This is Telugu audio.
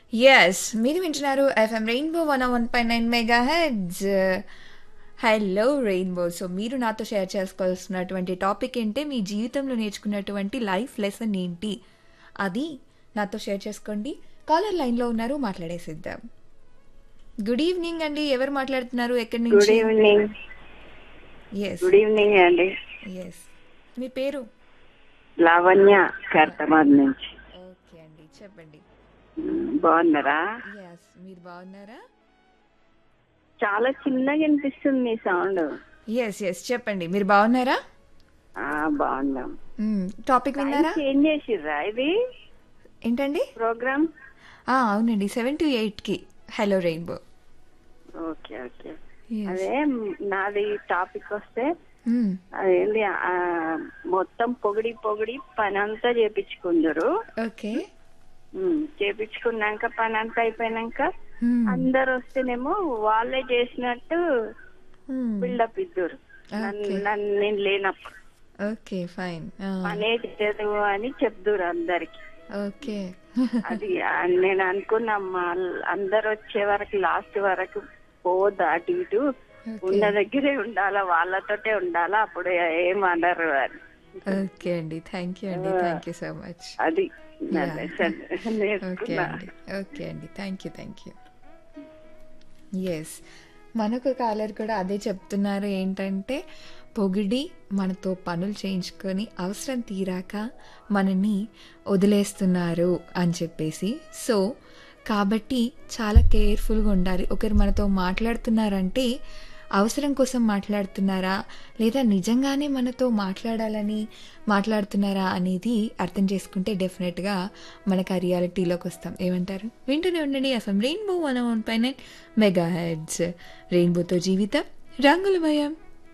ఎస్ మీరు వింటున్నారు FM rainbow one one point nine mega heads hello rainbow so మీరు నాతో షేర్ చేసుకోవాల్సినటువంటి టాపిక్ ఏంటి మీ జీవితంలో నేర్చుకున్నటువంటి లైఫ్ లెసన్ ఏంటి అది నాతో షేర్ చేసుకోండి కాలర్ లైన్లో ఉన్నారు మాట్లాడేసిద్దాం గుడ్ ఈవినింగ్ అండి ఎవరు మాట్లాడుతున్నారు ఎక్కడి గుడ్ నుంచి ఈవినింగ్ ఎస్ గుడ్ ఈవినింగ్ అండి ఎస్ మీ పేరు లావణ్య కర్తమాద్ నుంచి ఓకే అండి చెప్పండి మ్, బాగున్నారా ఎస్ మీరు బాగున్నారా చాలా చిన్నగా వినిపిస్తుంది మీ సౌండ్ ఎస్ ఎస్ చెప్పండి మీరు బాగున్నారా ఆ, బాగున్నాం టాపిక్ విన్నారా చేంజ్ చేసిర్రా ఇది ఏంటండి ప్రోగ్రామ్ ఆ, అవునండి సెవెన్ టు ఎయిట్కి హలో రెయిన్బో ఓకే ఓకే అదే మ్, నాది టాపిక్ వస్తే మ్మ్. అదేంటి ఆ, మొత్తం పొగిడి పొగిడి పని అంతా చేపించుకుందరు ఓకే మ్, చేపించుకున్నాక పని అంతా అయిపోయినాక మ్మ్. అందరు వస్తేనేమో వాళ్ళే చేసినట్టు మ్మ్. బిల్డప్ ఇద్దరు Okay. నన్ను నేను లేనప్పుడు ఓకే ఫైన్ ఆ, పనే చేయదు అని చెప్దురు అందరికి ఓకే అది ఆ, నేను అనుకున్నమ్మా అందరు వచ్చే వరకు లాస్ట్ వరకు పోవద్దు అటు ఇటు ఉన్న దగ్గరే ఉండాలా వాళ్ళతోటే ఉండాలా అప్పుడు ఏమనరు అని ఓకే అండి థ్యాంక్ యూ అండి థ్యాంక్ యూ సో మచ్ అది నా Yeah. lesson. ఓకే నేర్చుకున్నా అండి ఓకే అండి thank you thank you yes మనకు కాలర్ కూడా అదే చెప్తున్నారు ఏంటంటే పొగిడి మనతో పనులు చేయించుకొని అవసరం తీరాక మనని వదిలేస్తున్నారు అని చెప్పేసి సో కాబట్టి చాలా కేర్ఫుల్గా ఉండాలి ఒకరు మనతో మాట్లాడుతున్నారంటే అవసరం కోసం మాట్లాడుతున్నారా లేదా నిజంగానే మనతో మాట్లాడాలని మాట్లాడుతున్నారా అనేది అర్థం చేసుకుంటే డెఫినెట్గా మనకు ఆ రియాలిటీలోకి వస్తాం ఏమంటారు వింటూనే ఉండండి అసలు రెయిన్బో వన్ వన్ పైన మెగా హెడ్స్ రెయిన్బోతో జీవితం రంగుల భయం